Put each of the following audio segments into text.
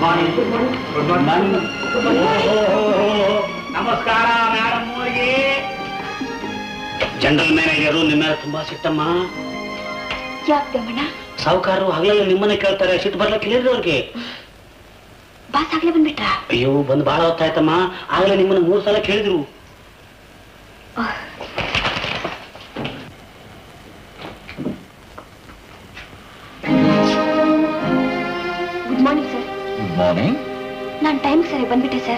Morning good morning ನಮಸ್ಕಾರ madam ಅವರಿಗೆ general manager ನಿಮ್ಮ ಮೇಲೆ ತುಂಬಾ ಸಿಟ್ಟಮ್ಮ ಯಾಕೆ ತಮ್ಮಣ್ಣ ಸಾಹುಕಾರರು ಹಗಲೆಲ್ಲ ನಿಮ್ಮನ್ನೇ ಕೇಳ್ತಾರೆ ಸಿಟ್ಟು ಬರ್ಲಕ್ಕೆ ಹೇಳಿದ್ರು ಅವ್ರಿಗೆ ಬಾಸ್ ಆಗ್ಲೇ ಬಂದ್ಬಿಟ್ರಾ ಅಯ್ಯೋ ಬಂದು ಬಹಳ ಹೊತ್ತಾಯ್ತಮ್ಮ ಆಗಲೇ ನಿಮ್ಮನ್ನ ಮೂರು ಸಲ ಕೇಳಿದ್ರು good morning sir good morning ನಾನು ಟೈಮ್ ಸರಿ ಬಂದ್ಬಿಟ್ಟೆ sir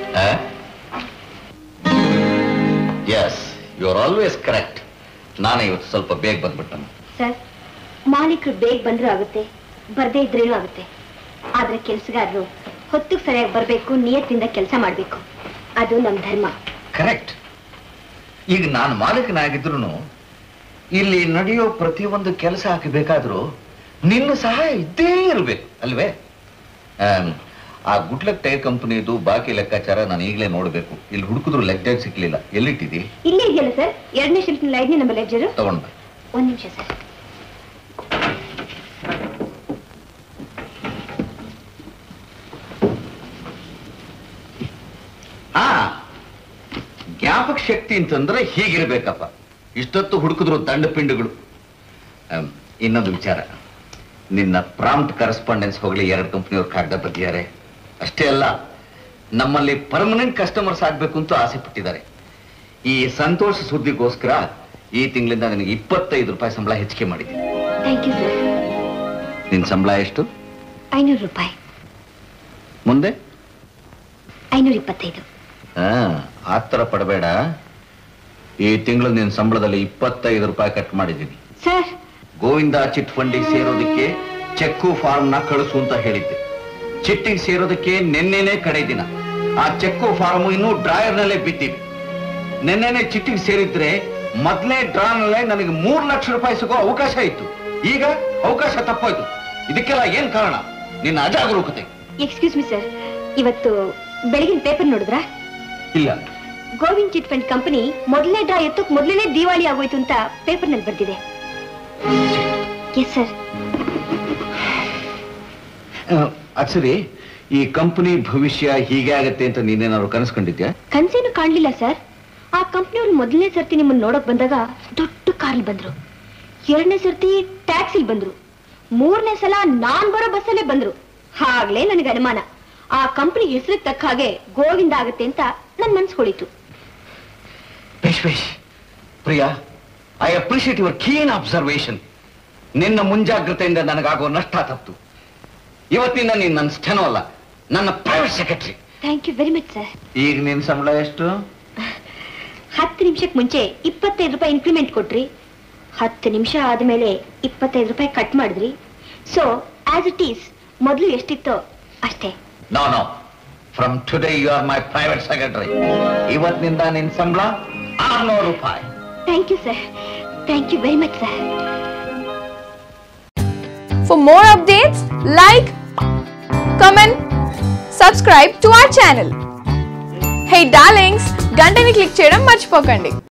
yes you are always correct ನಾನೇ ಇವತ್ತು ಸ್ವಲ್ಪ ಬೇಗ ಬಂದ್ಬಿಟ್ಟನು ಸರ್ ಮಾಲೀಕರು ಬೇಗ ಬಂದ್ರೂ ಆಗುತ್ತೆ ಬರ್ದೇ ಇದ್ರೇನೂ ಆಗುತ್ತೆ ಆದ್ರೆ ಕೆಲಸಗಾರರು ಹೊತ್ತಿಗೆ ಸರಿಯಾಗಿ ಬರಬೇಕು ನಿಯತ್ತಿಂದ ಕೆಲಸ ಮಾಡಬೇಕು ಅದು ನಮ್ಮ ಧರ್ಮ ಕರೆಕ್ಟ್ ಈಗ ನಾನು ಮಾಲೀಕನಾಗಿದ್ರು ಇಲ್ಲಿ ನಡೆಯೋ ಪ್ರತಿಯೊಂದು ಕೆಲಸ ಹಾಕಬೇಕಾದ್ರೂ ನಿನ್ನ ಸಹಾಯ ಇದ್ದೇ ಇರಬೇಕು ಅಲ್ವೇ ಆಮ್, ಆ ಗುಡ್ಲಕ್ ಟೈರ್ ಕಂಪನಿದು ಬಾಕಿ ಲೆಕ್ಕಾಚಾರ ನಾನು ಈಗಲೇ ನೋಡಬೇಕು ಇಲ್ಲಿ ಹುಡುಕಿದ್ರು ಲೆಕ್ಕ ಸಿಕ್ಲಿಲ್ಲ ಎಲ್ಲಿಟ್ಟಿದಿ ಇಲ್ಲೇ ಇದೆಯಲ್ಲ ಸರ್ ಎರಡನೇ ಶಿಲ್ಪಿನ ಐದನೇ ನಮ್ಮ ಲೆಕ್ಚರು ತಗೊಂಡ್ ಬಾ. ಒಂದ್ ನಿಮಿಷ ಸರ್ ಹಾ ಜ್ಞಾಪಕ ಶಕ್ತಿ ಅಂತಂದ್ರೆ ಹೀಗಿರ್ಬೇಕಪ್ಪ ಇಷ್ಟೊತ್ತು ಹುಡುಕಿದ್ರು ದಂಡ ಪಿಂಡುಗಳು ಆಮ್, ಇನ್ನೊಂದು ವಿಚಾರ ನಿನ್ನ ಪ್ರಾಂಪ್ಟ್ ಕರೆಸ್ಪಾಂಡೆನ್ಸ್ ಹೋಗಲಿ ಎರಡು ಕಂಪ್ನಿಯವ್ರು ಕಾಗದ ಬರೆದಿದ್ದಾರೆ ಅಷ್ಟೇ ಅಲ್ಲ ನಮ್ಮಲ್ಲಿ ಪರ್ಮನೆಂಟ್ ಕಸ್ಟಮರ್ಸ್ ಆಗ್ಬೇಕು ಅಂತ ಆಸೆ ಪಟ್ಟಿದ್ದಾರೆ ಈ ಸಂತೋಷ ಸುದ್ದಿಗೋಸ್ಕರ ಈ ತಿಂಗಳಿಂದ ನನಗೆ ಇಪ್ಪತ್ತೈದು ರೂಪಾಯಿ ಸಂಬಳ ಹೆಚ್ಚಿಗೆ ಮಾಡಿದ್ದೀನಿ ಥ್ಯಾಂಕ್ ಯು ಸರ್ ನಿನ್ನ ಸಂಬಳ ಎಷ್ಟು ಐನೂರು ರೂಪಾಯಿ ಮುಂದೆ ಐನೂರ ಇಪ್ಪತ್ತೈದು ಹಾ ಆತರ ಪಡಬೇಡ ಈ ತಿಂಗಳು ನಿನ್ನ ಸಂಬಳದಲ್ಲಿ ಇಪ್ಪತ್ತೈದು ರೂಪಾಯಿ ಕಟ್ ಮಾಡಿದ್ದೀನಿ ಸರ್ ಗೋವಿಂದ ಚಿಟ್ ಫಂಡಿಗೆ ಸೇರೋದಕ್ಕೆ ಚೆಕ್ಕು ಫಾರ್ಮ್ ನ ಕಳಿಸು ಅಂತ ಹೇಳಿದ್ದೆ ಚಿಟ್ಟಿಗೆ ಸೇರೋದಕ್ಕೆ ನಿನ್ನೆನೆ ಕಡೆ ದಿನ ಆ ಚೆಕ್ಕು ಫಾರ್ಮ್ ಇನ್ನೂ ಡ್ರಾಯರ್ ನಲ್ಲೇ ಬಿದ್ದಿದೆ ನಿನ್ನೆನೆ ಚಿಟ್ಟಿಗೆ ಸೇರಿದ್ರೆ ಮೊದಲೇ ಡ್ರಾ ನಲ್ಲೇ ನನಗೆ ಮೂರ್ ಲಕ್ಷ ರೂಪಾಯಿ ಸಿಗೋ ಅವಕಾಶ ಇತ್ತು ಈಗ ಅವಕಾಶ ತಪ್ಪೋಯ್ತು ಇದಕ್ಕೆಲ್ಲ ಏನ್ ಕಾರಣ ನಿನ್ನ ಅಜಾಗರೂಕತೆ ಎಕ್ಸ್ಕ್ಯೂಸ್ ಮಿ ಸರ್ ಇವತ್ತು ಬೆಳಗಿನ ಪೇಪರ್ ನೋಡಿದ್ರಾ ಇಲ್ಲ ಗೋವಿಂದ್ ಚಿಟ್ ಫಂಡ್ ಕಂಪನಿ ಮೊದಲನೇ ಡ್ರಾ ಎತ್ತಕ್ ಮೊದಲನೇ ದಿವಾಳಿ ಆಗೋಯ್ತು ಅಂತ ಪೇಪರ್ ನಲ್ಲಿ ಬರ್ದಿದೆ ಎಸ್ ಸರ್ ಅದ್ ಸರಿ ಈ ಕಂಪನಿ ಭವಿಷ್ಯ ಹೀಗೆ ಆಗತ್ತೆ ಅಂತ ನೀನೇನಾದ್ರು ಕನಸ್ಕೊಂಡಿದ್ಯಾ ಕನ್ಸೇನು ಕಾಣ್ಲಿಲ್ಲ ಸರ್ ಆ ಕಂಪ್ನಿಯವ್ರು ಮೊದಲನೇ ಸರ್ತಿ ನಿಮ್ಮನ್ನ ನೋಡಕ್ ಬಂದಾಗ ದೊಡ್ಡ ಕಾರ್ಲ್ ಬಂದ್ರು ಎರಡನೇ ಸರ್ತಿ ಟ್ಯಾಕ್ಸಿಲ್ ಬಂದ್ರು ಮೂರನೇ ಸಲ ನಾನ್ ಬರೋ ಬಸ್ಸಲ್ಲೇ ಬಂದ್ರು ಆಗ್ಲೇ ನನಗೆ ಅನುಮಾನ ಆ ಕಂಪನಿ ಹೆಸರಿಗೆ ತಕ್ಕ ಹಾಗೆ ಗೋವಿಂದ ಆಗತ್ತೆ ಅಂತ ನನ್ ಮನ್ಸು ಹೊಳಿತು ಬೇಷ್ ಬೇಷ್ Priya I appreciate your keen observation ನಿನ್ನ ಮುಂಜಾಗ್ರತೆಯಿಂದ ನನಗಾಗೋ ನಷ್ಟ ತಪ್ತು ಇವತ್ತಿಂದ ನೀನ್ ನನ್ನ ಸ್ಟೆನೋ ಅಲ್ಲ ನನ್ನ private secretary thank you very much sir ಈಗ ನಿನ್ ಸಂಬಳ ಎಷ್ಟು ಹತ್ತು ನಿಮಿಷಕ್ಕೆ ಮುಂಚೆ ಇಪ್ಪತ್ತೈದು ರೂಪಾಯಿ ಇನ್ಕ್ರಿಮೆಂಟ್ ಕೊಟ್ರಿ ಹತ್ತು ನಿಮಿಷ ಆದ್ಮೇಲೆ ಇಪ್ಪತ್ತೈದು ರೂಪಾಯಿ ಕಟ್ ಮಾಡಿದ್ರಿ ಸೊ ಆಸ್ ಇಟ್ ಈಸ್ ಮೊದಲು ಎಷ್ಟಿತ್ತೋ ಅಷ್ಟೇ no no from today you are my private secretary ಇವತ್ತಿನಿಂದ ನಿನ್ ಸಂಬಳ ಆರ್ನೂರು ರೂಪಾಯಿ thank you sir thank you very much sir For more updates, like, comment, subscribe to our channel. Hey darlings, గంటని click చేయడం మర్చిపోకండి